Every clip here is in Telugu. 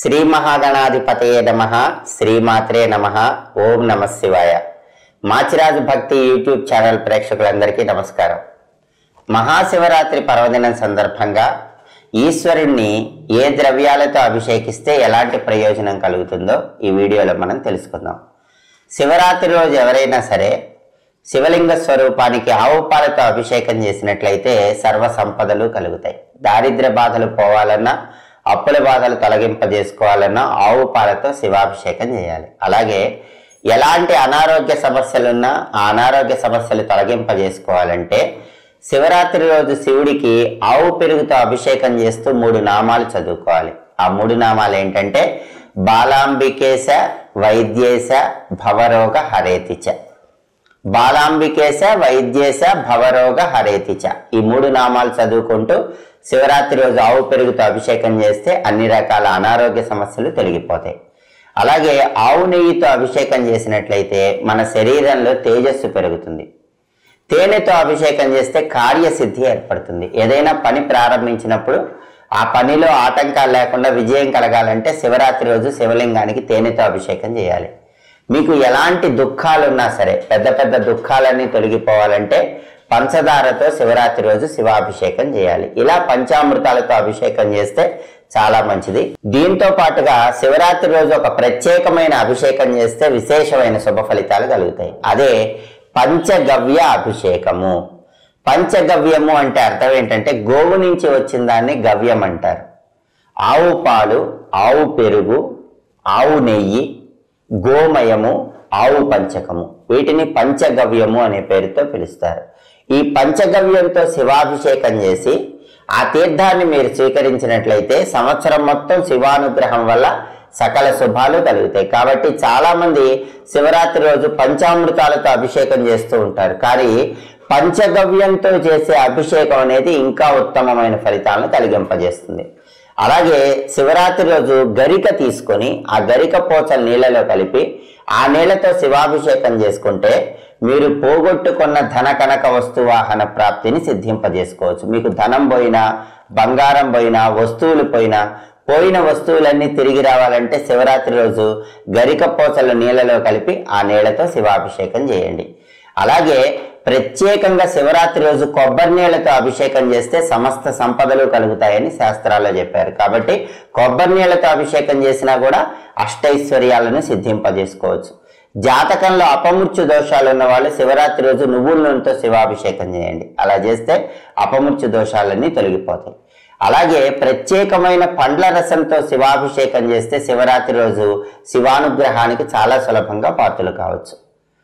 శ్రీ మహాగణాధిపతయే నమ శ్రీమాత్రే నమ ఓం నమ శివాయ మాచిరాజు భక్తి యూట్యూబ్ ఛానల్ ప్రేక్షకులందరికీ నమస్కారం మహాశివరాత్రి పర్వదినం సందర్భంగా ఈశ్వరుణ్ణి ఏ ద్రవ్యాలతో అభిషేకిస్తే ఎలాంటి ప్రయోజనం కలుగుతుందో ఈ వీడియోలో మనం తెలుసుకుందాం శివరాత్రి రోజు ఎవరైనా సరే శివలింగ స్వరూపానికి ఆవు పాలతో అభిషేకం చేసినట్లయితే సర్వ సంపదలు కలుగుతాయి దారిద్ర్య బాధలు పోవాలన్నా అప్పుల బాధలు తొలగింపజేసుకోవాలన్నా ఆవు పాలతో శివాభిషేకం చేయాలి అలాగే ఎలాంటి అనారోగ్య సమస్యలున్నా ఆ అనారోగ్య సమస్యలు తొలగింపజేసుకోవాలంటే శివరాత్రి రోజు శివుడికి ఆవు పెరుగుతో అభిషేకం చేస్తూ మూడు నామాలు చదువుకోవాలి ఆ మూడు నామాలు ఏంటంటే బాలాంబికేశ వైద్యేశ భవరోగ హరేతిచ బాలాంబికేశ వైద్యేశ భవరోగ హరేతిచ ఈ మూడు నామాలు చదువుకుంటూ శివరాత్రి రోజు ఆవు పెరుగుతో అభిషేకం చేస్తే అన్ని రకాల అనారోగ్య సమస్యలు తొలగిపోతాయి అలాగే ఆవు నెయ్యితో అభిషేకం చేసినట్లయితే మన శరీరంలో తేజస్సు పెరుగుతుంది తేనెతో అభిషేకం చేస్తే కార్యసిద్ధి ఏర్పడుతుంది ఏదైనా పని ప్రారంభించినప్పుడు ఆ పనిలో ఆటంకాలు లేకుండా విజయం కలగాలంటే శివరాత్రి రోజు శివలింగానికి తేనెతో అభిషేకం చేయాలి మీకు ఎలాంటి దుఃఖాలు ఉన్నా సరే పెద్ద పెద్ద దుఃఖాలన్నీ తొలగిపోవాలంటే పంచదారతో శివరాత్రి రోజు శివాభిషేకం చేయాలి ఇలా పంచామృతాలతో అభిషేకం చేస్తే చాలా మంచిది దీంతో పాటుగా శివరాత్రి రోజు ఒక ప్రత్యేకమైన అభిషేకం చేస్తే విశేషమైన శుభ ఫలితాలు కలుగుతాయి అదే పంచగవ్య అభిషేకము పంచగవ్యము అంటే అర్థం ఏంటంటే గోవు నుంచి వచ్చిన దాన్ని గవ్యం అంటారు ఆవు పాలు ఆవు పెరుగు ఆవు నెయ్యి గోమయము ఆవు పంచకము వీటిని పంచగవ్యము అనే పేరుతో పిలుస్తారు ఈ పంచగవ్యంతో శివాభిషేకం చేసి ఆ తీర్థాన్ని మీరు స్వీకరించినట్లయితే సంవత్సరం మొత్తం శివానుగ్రహం వల్ల సకల శుభాలు కలుగుతాయి కాబట్టి చాలా మంది శివరాత్రి రోజు పంచామృతాలతో అభిషేకం చేస్తూ ఉంటారు కానీ పంచగవ్యంతో చేసే అభిషేకం అనేది ఇంకా ఉత్తమమైన ఫలితాలను కలిగింపజేస్తుంది అలాగే శివరాత్రి రోజు గరిక తీసుకొని ఆ గరిక పోచల నీళ్ళలో కలిపి ఆ నీళ్ళతో శివాభిషేకం చేసుకుంటే మీరు పోగొట్టుకున్న ధన కనక వస్తు వాహన ప్రాప్తిని సిద్ధింపజేసుకోవచ్చు మీకు ధనం పోయినా బంగారం పోయినా వస్తువులు పోయినా పోయిన వస్తువులన్నీ తిరిగి రావాలంటే శివరాత్రి రోజు గరిక పోచల నీళ్ళలో కలిపి ఆ నీళ్ళతో శివాభిషేకం చేయండి అలాగే ప్రత్యేకంగా శివరాత్రి రోజు కొబ్బరి నీళ్ళతో అభిషేకం చేస్తే సమస్త సంపదలు కలుగుతాయని శాస్త్రాల్లో చెప్పారు కాబట్టి కొబ్బరి నీళ్ళతో అభిషేకం చేసినా కూడా అష్టైశ్వర్యాలను సిద్ధింపజేసుకోవచ్చు జాతకంలో అపమృత్యు దోషాలు ఉన్న వాళ్ళు శివరాత్రి రోజు నువ్వుల నూనెతో శివాభిషేకం చేయండి అలా చేస్తే అపమృత్యు దోషాలన్నీ తొలగిపోతాయి అలాగే ప్రత్యేకమైన పండ్ల రసంతో శివాభిషేకం చేస్తే శివరాత్రి రోజు శివానుగ్రహానికి చాలా సులభంగా పాత్రలు కావచ్చు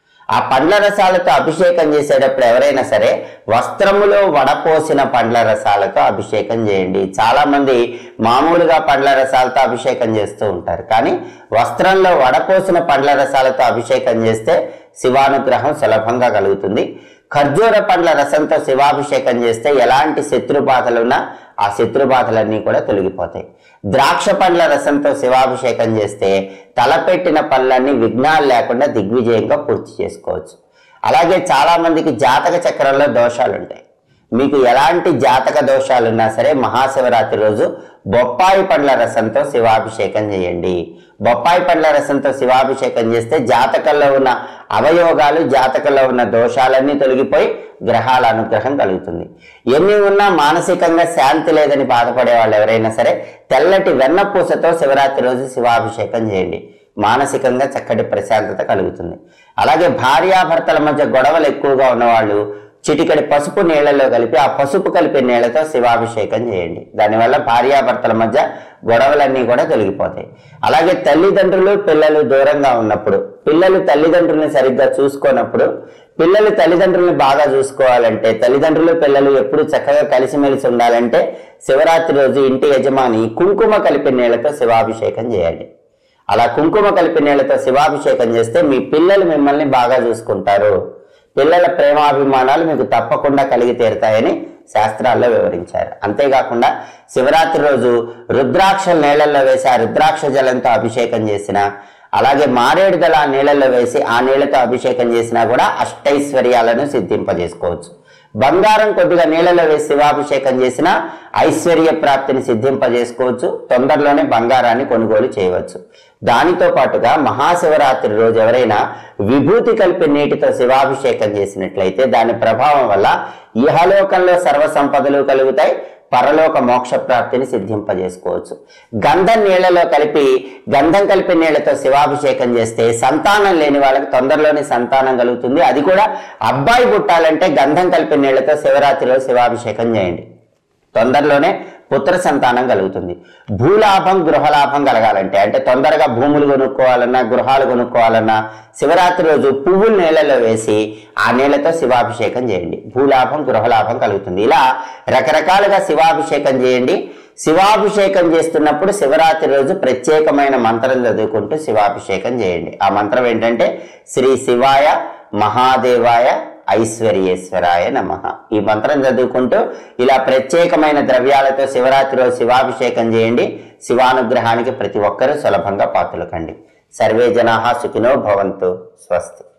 ఆ పండ్ల రసాలతో అభిషేకం చేసేటప్పుడు ఎవరైనా సరే వస్త్రములో వడపోసిన పండ్ల రసాలతో అభిషేకం చేయండి చాలా మంది మామూలుగా పండ్ల రసాలతో అభిషేకం చేస్తూ ఉంటారు కానీ వస్త్రంలో వడపోసిన పండ్ల రసాలతో అభిషేకం చేస్తే శివానుగ్రహం సులభంగా కలుగుతుంది ఖర్జూర పండ్ల రసంతో శివాభిషేకం చేస్తే ఎలాంటి శత్రు బాధలున్నా ఆ శత్రు బాధలన్నీ కూడా తొలగిపోతాయి ద్రాక్ష పండ్ల రసంతో శివాభిషేకం చేస్తే తలపెట్టిన పనులన్నీ విఘ్నాలు లేకుండా దిగ్విజయంగా పూర్తి చేసుకోవచ్చు అలాగే చాలా మందికి జాతక చక్రంలో దోషాలు ఉంటాయి మీకు ఎలాంటి జాతక దోషాలు ఉన్నా సరే మహాశివరాత్రి రోజు బొప్పాయి పండ్ల రసంతో శివాభిషేకం చేయండి బొప్పాయి పండ్ల రసంతో శివాభిషేకం చేస్తే జాతకంలో ఉన్న అవయోగాలు జాతకంలో ఉన్న దోషాలన్నీ తొలగిపోయి గ్రహాల అనుగ్రహం కలుగుతుంది ఎన్ని ఉన్నా మానసికంగా శాంతి లేదని బాధపడే వాళ్ళు ఎవరైనా సరే తెల్లటి వెన్నపూసతో శివరాత్రి రోజు శివాభిషేకం చేయండి మానసికంగా చక్కటి ప్రశాంతత కలుగుతుంది అలాగే భార్యాభర్తల మధ్య గొడవలు ఎక్కువగా ఉన్నవాళ్ళు చిటికడి పసుపు నీళ్లలో కలిపి ఆ పసుపు కలిపే నీళ్లతో శివాభిషేకం చేయండి దానివల్ల భార్యాభర్తల మధ్య గొడవలన్నీ కూడా తొలగిపోతాయి అలాగే తల్లిదండ్రులు పిల్లలు దూరంగా ఉన్నప్పుడు పిల్లలు తల్లిదండ్రులను సరిగ్గా చూసుకోనప్పుడు పిల్లలు తల్లిదండ్రులను బాగా చూసుకోవాలంటే తల్లిదండ్రులు పిల్లలు ఎప్పుడు చక్కగా కలిసిమెలిసి ఉండాలంటే శివరాత్రి రోజు ఇంటి యజమాని కుంకుమ కలిపి నీళ్లతో శివాభిషేకం చేయండి అలా కుంకుమ కలిపి నీళ్లతో శివాభిషేకం చేస్తే మీ పిల్లలు మిమ్మల్ని బాగా చూసుకుంటారు పిల్లల ప్రేమాభిమానాలు మీకు తప్పకుండా కలిగి తీరుతాయని శాస్త్రాల్లో వివరించారు అంతేకాకుండా శివరాత్రి రోజు రుద్రాక్ష నీళ్లలో వేసి ఆ రుద్రాక్ష జలంతో అభిషేకం చేసిన అలాగే మారేడు దళ ఆ నీళ్ళల్లో వేసి ఆ నీళ్లతో అభిషేకం చేసినా కూడా అష్టైశ్వర్యాలను సిద్ధింపజేసుకోవచ్చు బంగారం కొద్దిగా నీళ్ళలో వేసి శివాభిషేకం చేసిన ఐశ్వర్య ప్రాప్తిని సిద్ధింపజేసుకోవచ్చు తొందరలోనే బంగారాన్ని కొనుగోలు చేయవచ్చు దానితో పాటుగా మహాశివరాత్రి రోజు ఎవరైనా విభూతి కలిపి నీటితో శివాభిషేకం చేసినట్లయితే దాని ప్రభావం వల్ల ఇహలోకంలో సర్వ సంపదలు కలుగుతాయి పరలోక మోక్ష ప్రాప్తిని సిద్ధింపజేసుకోవచ్చు గంధం నీళ్లలో కలిపి గంధం కలిపి నీళ్లతో శివాభిషేకం చేస్తే సంతానం లేని వాళ్ళకి తొందరలోనే సంతానం కలుగుతుంది అది కూడా అబ్బాయి పుట్టాలంటే గంధం కలిపి నీళ్లతో శివరాత్రిలో శివాభిషేకం చేయండి తొందరలోనే పుత్ర సంతానం కలుగుతుంది భూలాభం గృహలాభం కలగాలంటే అంటే తొందరగా భూములు కొనుక్కోవాలన్నా గృహాలు కొనుక్కోవాలన్నా శివరాత్రి రోజు పువ్వులు నీళ్ళలో వేసి ఆ నీళ్ళతో శివాభిషేకం చేయండి భూలాభం గృహలాభం కలుగుతుంది ఇలా రకరకాలుగా శివాభిషేకం చేయండి శివాభిషేకం చేస్తున్నప్పుడు శివరాత్రి రోజు ప్రత్యేకమైన మంత్రం చదువుకుంటూ శివాభిషేకం చేయండి ఆ మంత్రం ఏంటంటే శ్రీ శివాయ మహాదేవాయ ఐశ్వర్యేశ్వరాయ నమ ఈ మంత్రం చదువుకుంటూ ఇలా ప్రత్యేకమైన ద్రవ్యాలతో శివరాత్రిలో శివాభిషేకం చేయండి శివానుగ్రహానికి ప్రతి ఒక్కరూ సులభంగా పాత్రలు కండి సర్వే జనా సుఖినో భవంతు స్వస్తి